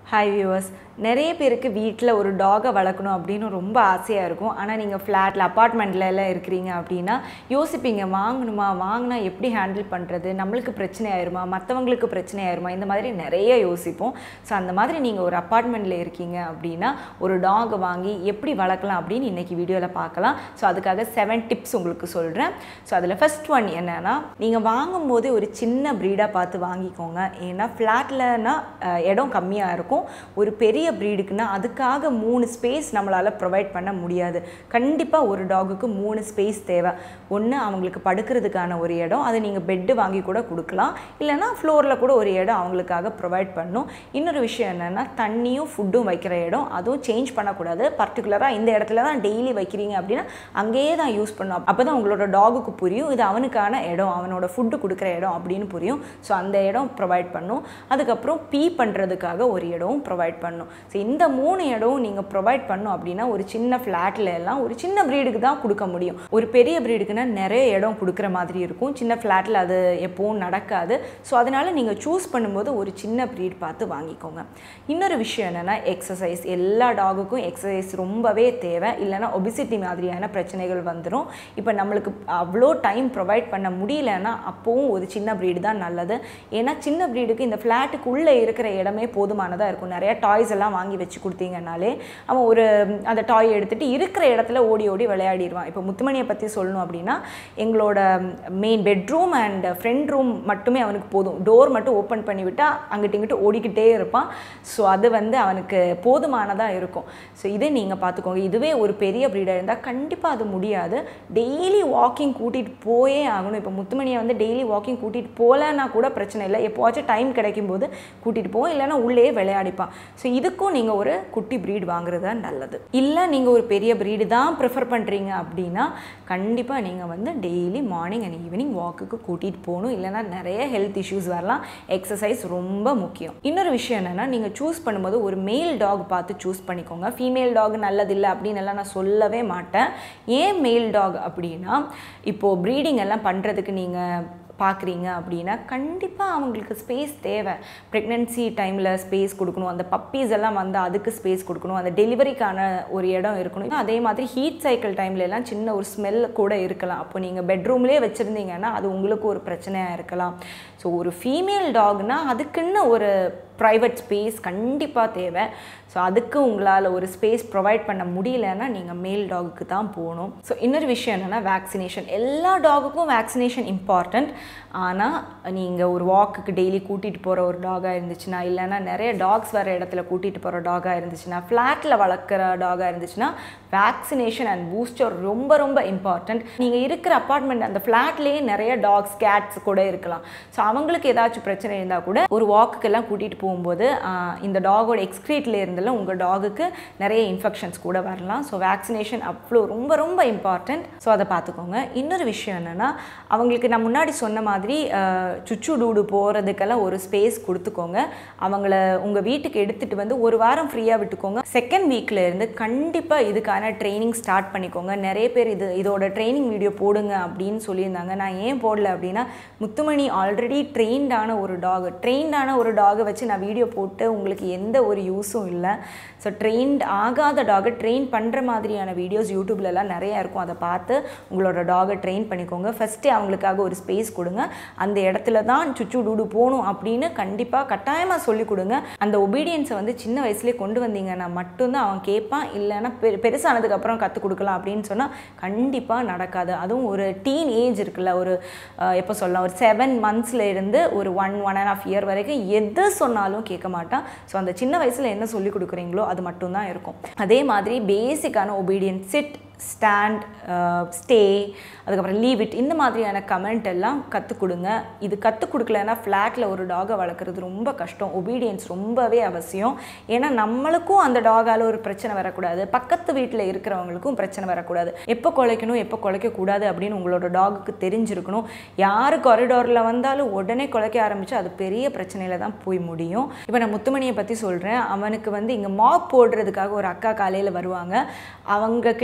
hi viewers நிறைய பேருக்கு வீட்டில் ஒரு டாகை வளர்க்கணும் அப்படின்னு ரொம்ப ஆசையாக இருக்கும் ஆனால் நீங்கள் ஃப்ளாட்டில் அப்பார்ட்மெண்ட்ல எல்லாம் இருக்கிறீங்க அப்படின்னா யோசிப்பீங்க வாங்கணுமா வாங்கினா எப்படி ஹேண்டில் பண்ணுறது நம்மளுக்கு பிரச்சனை ஆயிருமா மற்றவங்களுக்கு பிரச்சனை ஆயிருமா இந்த மாதிரி நிறைய யோசிப்போம் ஸோ அந்த மாதிரி நீங்கள் ஒரு அப்பார்ட்மெண்ட்டில் இருக்கீங்க அப்படின்னா ஒரு டாகை வாங்கி எப்படி வளர்க்கலாம் அப்படின்னு இன்றைக்கி வீடியோவில் பார்க்கலாம் ஸோ அதுக்காக செவன் டிப்ஸ் உங்களுக்கு சொல்கிறேன் ஸோ அதில் ஃபஸ்ட் ஒன் என்னென்னா நீங்கள் வாங்கும்போதே ஒரு சின்ன ப்ரீடாக பார்த்து வாங்கிக்கோங்க ஏன்னா ஃப்ளாட்லனா இடம் கம்மியாக இருக்கும் ஒரு பெரிய ப்ரீடுக்குன்னா அதுக்காக மூணு ஸ்பேஸ் நம்மளால் ப்ரொவைட் பண்ண முடியாது கண்டிப்பாக ஒரு டாகுக்கு மூணு ஸ்பேஸ் தேவை ஒன்று அவங்களுக்கு படுக்கிறதுக்கான ஒரு இடம் அது நீங்கள் பெட்டு வாங்கி கூட கொடுக்கலாம் இல்லைனா ஃப்ளோரில் கூட ஒரு இடம் அவங்களுக்காக ப்ரொவைட் பண்ணும் இன்னொரு விஷயம் என்னென்னா தண்ணியும் ஃபுட்டும் வைக்கிற இடம் அதுவும் சேஞ்ச் பண்ணக்கூடாது பர்டிகுலராக இந்த இடத்துல தான் டெய்லி வைக்கிறீங்க அப்படின்னா அங்கேயே தான் யூஸ் பண்ணும் அப்போ தான் உங்களோட டாகுக்கு புரியும் இது அவனுக்கான இடம் அவனோட ஃபுட்டு கொடுக்குற இடம் அப்படின்னு புரியும் ஸோ அந்த இடம் ப்ரொவைட் பண்ணும் அதுக்கப்புறம் பீ பண்ணுறதுக்காக ஒரு இடமும் ப்ரொவைட் பண்ணும் ஸோ இந்த மூணு இடமும் நீங்கள் ப்ரொவைட் பண்ணும் அப்படின்னா ஒரு சின்ன ஃப்ளாட்டில் எல்லாம் ஒரு சின்ன ப்ரீடுக்கு தான் கொடுக்க முடியும் ஒரு பெரிய ப்ரீடுக்குன்னா நிறைய இடம் கொடுக்குற மாதிரி இருக்கும் சின்ன ஃப்ளாட்டில் அது எப்பவும் நடக்காது ஸோ அதனால் நீங்கள் சூஸ் பண்ணும்போது ஒரு சின்ன ப்ரீட் பார்த்து வாங்கிக்கோங்க இன்னொரு விஷயம் என்னென்னா எக்ஸசைஸ் எல்லா டாகுக்கும் எக்ஸசைஸ் ரொம்பவே தேவை இல்லைன்னா ஒபிசிட்டி மாதிரியான பிரச்சனைகள் வந்துடும் இப்போ நம்மளுக்கு அவ்வளோ டைம் ப்ரொவைட் பண்ண முடியலன்னா அப்போவும் ஒரு சின்ன ப்ரீடு தான் நல்லது ஏன்னா சின்ன ப்ரீடுக்கு இந்த ஃப்ளாட்டுக்குள்ளே இருக்கிற இடமே போதுமானதாக இருக்கும் நிறைய டாய்ஸ் எல்லாம் வாங்கி வச்சு கொடுத்தீங்கனாலே அவன் ஒரு அந்த டாய் எடுத்துகிட்டு இருக்கிற இடத்துல ஓடி ஓடி விளையாடிடுவான் இப்போ முத்துமணியை பற்றி சொல்லணும் அப்படின்னா எங்களோட main bedroom and friend room மட்டுமே அவனுக்கு போதும் டோர் மட்டும் ஓப்பன் பண்ணி விட்டால் அங்கிட்டு இங்கிட்டு ஓடிக்கிட்டே இருப்பான் ஸோ அது வந்து அவனுக்கு போதுமானதாக இருக்கும் ஸோ இதை நீங்கள் பார்த்துக்கோங்க இதுவே ஒரு பெரிய ப்ரீடாக இருந்தால் கண்டிப்பாக அது முடியாது டெய்லி வாக்கிங் கூட்டிகிட்டு போயே ஆகணும் இப்போ முத்துமணியை வந்து டெய்லி வாக்கிங் கூட்டிகிட்டு போகலன்னா கூட பிரச்சனை இல்லை எப்போவாச்சும் டைம் கிடைக்கும் போது கூட்டிகிட்டு போவோம் இல்லைன்னா உள்ளே விளையாடிப்பான் ஸோ இதுக்கும் நீங்கள் ஒரு குட்டி ப்ரீட் வாங்குறது தான் நல்லது இல்லை நீங்கள் ஒரு பெரிய ப்ரீடு தான் ப்ரிஃபர் பண்ணுறீங்க அப்படின்னா கண்டிப்பாக நீங்கள் வந்து டெய்லி மார்னிங் அண்ட் ஈவினிங் வாக்குக்கு கூட்டிகிட்டு போகணும் இல்லைன்னா நிறைய ஹெல்த் இஷ்யூஸ் வரலாம் எக்ஸசைஸ் ரொம்ப முக்கியம் இன்னொரு விஷயம் என்னென்னா நீங்கள் சூஸ் பண்ணும்போது ஒரு மேல் டாக் பார்த்து சூஸ் பண்ணிக்கோங்க ஃபீமேல் டாக் நல்லதில்லை அப்படின்னு எல்லாம் நான் சொல்லவே மாட்டேன் ஏன் மேல் டாக் அப்படின்னா இப்போது ப்ரீடிங் எல்லாம் பண்ணுறதுக்கு நீங்கள் பார்க்குறீங்க அப்படின்னா கண்டிப்பாக அவங்களுக்கு ஸ்பேஸ் தேவை ப்ரெக்னென்சி டைமில் ஸ்பேஸ் கொடுக்கணும் அந்த பப்பீஸ் எல்லாம் வந்து அதுக்கு ஸ்பேஸ் கொடுக்கணும் அந்த டெலிவரிக்கான ஒரு இடம் இருக்கணும் அதே மாதிரி ஹீட் சைக்கிள் டைம்ல எல்லாம் சின்ன ஒரு ஸ்மெல் கூட இருக்கலாம் அப்போ நீங்கள் பெட்ரூம்லேயே வச்சுருந்தீங்கன்னா அது உங்களுக்கு ஒரு பிரச்சனையாக இருக்கலாம் ஸோ ஒரு ஃபீமேல் டாக்னா அதுக்குன்னு ஒரு ப்ரைவேட் ஸ்பேஸ் கண்டிப்பாக தேவை ஸோ அதுக்கு உங்களால் ஒரு ஸ்பேஸ் ப்ரொவைட் பண்ண முடியலன்னா நீங்கள் மேல் டாகுக்கு தான் போகணும் ஸோ இன்னொரு விஷயம் என்னென்னா வேக்சினேஷன் எல்லா டாகுக்கும் வேக்சினேஷன் இம்பார்ட்டண்ட் ஆனால் நீங்கள் ஒரு வாக்குக்கு டெய்லி கூட்டிகிட்டு போகிற ஒரு டாகாக இருந்துச்சுன்னா இல்லைன்னா நிறைய டாக்ஸ் வர இடத்துல கூட்டிகிட்டு போகிற டாகாக இருந்துச்சுன்னா ஃப்ளாட்டில் வளர்க்குற டாகாக இருந்துச்சுன்னா வேக்சினேஷன் அண்ட் பூஸ்டர் ரொம்ப ரொம்ப இம்பார்ட்டண்ட் நீங்கள் இருக்கிற அப்பார்ட்மெண்ட் அந்த ஃப்ளாட்லேயே நிறைய டாக்ஸ் கேட்ஸ் கூட இருக்கலாம் ஸோ அவங்களுக்கு ஏதாச்சும் பிரச்சனை இருந்தால் கூட ஒரு வாக்குக்கெல்லாம் கூட்டிகிட்டு போகும்போது இந்த டாகோட எக்ஸ்க்ரீட்ல இருந்தெல்லாம் உங்கள் டாகுக்கு நிறைய இன்ஃபெக்ஷன்ஸ் கூட வரலாம் ஸோ வேக்சினேஷன் அவ்வளோ ரொம்ப ரொம்ப இம்பார்ட்டண்ட் ஸோ அதை பார்த்துக்கோங்க இன்னொரு விஷயம் என்னென்னா அவங்களுக்கு நான் முன்னாடி சொன்ன மாதிரி சுச்சு டூடு போகிறதுக்கெல்லாம் ஒரு ஸ்பேஸ் கொடுத்துக்கோங்க அவங்கள உங்கள் வீட்டுக்கு எடுத்துகிட்டு வந்து ஒரு வாரம் ஃப்ரீயாக விட்டுக்கோங்க செகண்ட் வீக்கில் இருந்து கண்டிப்பாக இதுக்கான ட்ரைனிங் ஸ்டார்ட் பண்ணிக்கோங்க நிறைய பேர் இது இதோட ட்ரைனிங் வீடியோ போடுங்க அப்படின்னு சொல்லியிருந்தாங்க நான் ஏன் போடல அப்படின்னா முத்துமணி ஆல்ரெடி ட்ரெயின்டான ஒரு டாக் ட்ரெயின்டான ஒரு டாகை வச்சு நான் வீடியோ போட்டு உங்களுக்கு எந்த ஒரு யூஸும் இல்லை ஸோ ட்ரெயின்ட் ஆகாத டாகை ட்ரெயின் பண்ணுற மாதிரியான வீடியோஸ் யூடியூப்லலாம் நிறையா இருக்கும் அதை பார்த்து உங்களோட டாகை ட்ரெயின் பண்ணிக்கோங்க ஃபஸ்ட்டு அவங்களுக்காக ஒரு ஸ்பேஸ் கொடுங்க அந்த இடத்துல தான் சுச்சு டூடு போகணும் அப்படின்னு கண்டிப்பாக கட்டாயமாக சொல்லிக் கொடுங்க அந்த ஒபீடியன்ஸை வந்து சின்ன வயசுலேயே கொண்டு வந்தீங்கன்னா மட்டும்தான் அவன் கேட்பான் இல்லைன்னா பெரு பெருசானதுக்கப்புறம் கற்றுக் கொடுக்கலாம் அப்படின்னு சொன்னால் கண்டிப்பாக நடக்காது அதுவும் ஒரு டீன் ஏஜ் இருக்குல்ல ஒரு எப்போ சொல்லலாம் ஒரு செவன் மந்த்ஸில் இருந்து ஒரு one one and half year வரைக்கும் எது சொன்னாலும் கேட்க மாட்டான் ஸோ அந்த சின்ன வயசில் என்ன சொல்லி கொடுக்குறீங்களோ அது மட்டும்தான் இருக்கும் அதே மாதிரி பேசிக்கான ஒபீடியன்ஸ் சிட் ஸ்டாண்ட் ஸ்டே அதுக்கப்புறம் லீவ் இட் இந்த மாதிரியான கமெண்ட் எல்லாம் கற்றுக் கொடுங்க இது கற்றுக் கொடுக்கலன்னா ஃப்ளாட்டில் ஒரு டாகை வளர்க்குறது ரொம்ப கஷ்டம் ஒபீடியன்ஸ் ரொம்பவே அவசியம் ஏன்னா நம்மளுக்கும் அந்த டாகால் ஒரு பிரச்சனை வரக்கூடாது பக்கத்து வீட்டில் இருக்கிறவங்களுக்கும் பிரச்சனை வரக்கூடாது எப்போ குலைக்கணும் எப்போ குலைக்கக்கூடாது அப்படின்னு உங்களோட டாகுக்கு தெரிஞ்சிருக்கணும் யார் காரிடாரில் வந்தாலும் உடனே குலைக்க ஆரம்பித்து அது பெரிய பிரச்சனையில் தான் போய் முடியும் இப்போ நான் முத்துமணியை பற்றி சொல்கிறேன் அவனுக்கு வந்து இங்கே மாப் போடுறதுக்காக ஒரு அக்கா காலையில் வருவாங்க அவங்க கிட்ட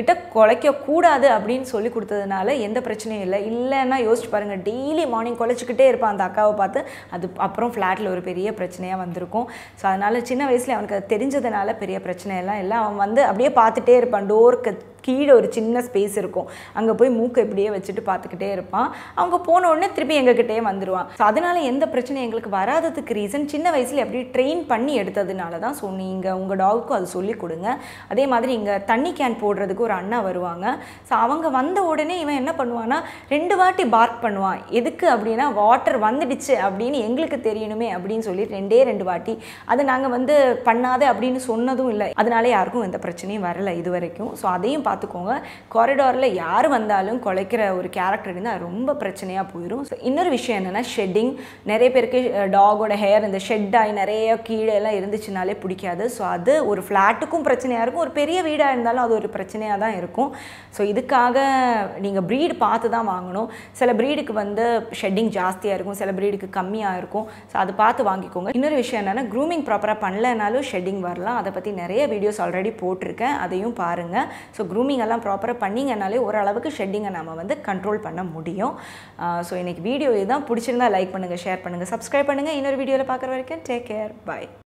குலைக்க கூடாது அப்படின்னு சொல்லி கொடுத்ததுனால எந்த பிரச்சனையும் இல்லை இல்லைன்னா யோசிச்சு பாருங்கள் டெய்லி மார்னிங் குலைச்சிக்கிட்டே இருப்பான் அந்த அக்காவை பார்த்து அது அப்புறம் ஃப்ளாட்டில் ஒரு பெரிய பிரச்சனையாக வந்திருக்கும் ஸோ அதனால் சின்ன வயசில் அவனுக்கு அது தெரிஞ்சதுனால பெரிய பிரச்சனை எல்லாம் இல்லை அவன் வந்து அப்படியே பார்த்துட்டே இருப்பான் டோருக்கு கீழே ஒரு சின்ன ஸ்பேஸ் இருக்கும் அங்கே போய் மூக்கை இப்படியே வச்சுட்டு பார்த்துக்கிட்டே இருப்பான் அவங்க போன உடனே திருப்பி எங்ககிட்டயே வந்துடுவான் ஸோ அதனால எந்த பிரச்சனையும் எங்களுக்கு வராததுக்கு ரீசன் சின்ன வயசில் அப்படி ட்ரெயின் பண்ணி எடுத்ததுனால தான் ஸோ நீங்கள் உங்கள் டாகுக்கும் அது சொல்லி கொடுங்க அதே மாதிரி இங்கே தண்ணி கேன் போடுறதுக்கு ஒரு அண்ணா வருவாங்க ஸோ அவங்க வந்த உடனே இவன் என்ன பண்ணுவான்னா ரெண்டு வாட்டி பார்க் பண்ணுவான் எதுக்கு அப்படின்னா வாட்டர் வந்துடுச்சு அப்படின்னு எங்களுக்கு தெரியணுமே அப்படின்னு சொல்லி ரெண்டே ரெண்டு வாட்டி அதை நாங்கள் வந்து பண்ணாத அப்படின்னு சொன்னதும் இல்லை அதனால யாருக்கும் எந்த பிரச்சனையும் வரல இது வரைக்கும் ஸோ அதையும் பார்த்துக்கோங்க காரிடாரில் யார் வந்தாலும் குலைக்கிற ஒரு கேரக்டர் இருந்தால் ரொம்ப பிரச்சனையாக போயிடும் ஸோ இன்னொரு விஷயம் என்னென்னா ஷெட்டிங் நிறைய பேருக்கு டாகோட ஹேர் இந்த ஷெட் ஆகி நிறைய கீழே எல்லாம் இருந்துச்சுனாலே பிடிக்காது ஸோ அது ஒரு ஃப்ளாட்டுக்கும் பிரச்சனையாக இருக்கும் ஒரு பெரிய வீடாக இருந்தாலும் அது ஒரு பிரச்சனையாக தான் இருக்கும் ஸோ இதுக்காக நீங்கள் ப்ரீடு பார்த்து தான் வாங்கணும் சில ப்ரீடுக்கு வந்து ஷெட்டிங் ஜாஸ்தியாக இருக்கும் சில ப்ரீடுக்கு கம்மியாக இருக்கும் ஸோ அது பார்த்து வாங்கிக்கோங்க இன்னொரு விஷயம் என்னென்னா க்ரூமிங் ப்ராப்பராக பண்ணலனாலும் ஷெட்டிங் வரலாம் அதை பற்றி நிறைய வீடியோஸ் ஆல்ரெடி போட்டிருக்கேன் அதையும் பாருங்கள் ஸோ க்ரூமிங் எல்லாம் ப்ராப்பராக பண்ணிங்கனாலே ஓரளவுக்கு ஷெட்டிங்கை நம்ம வந்து கண்ட்ரோல் பண்ண முடியும் ஸோ இன்னைக்கு வீடியோ இதுதான் பிடிச்சிருந்தா லைக் பண்ணுங்கள் ஷேர் பண்ணுங்கள் சப்ஸ்கிரைப் பண்ணுங்கள் இன்னொரு வீடியோவில் பார்க்குற வரைக்கும் டேக் கேர் பை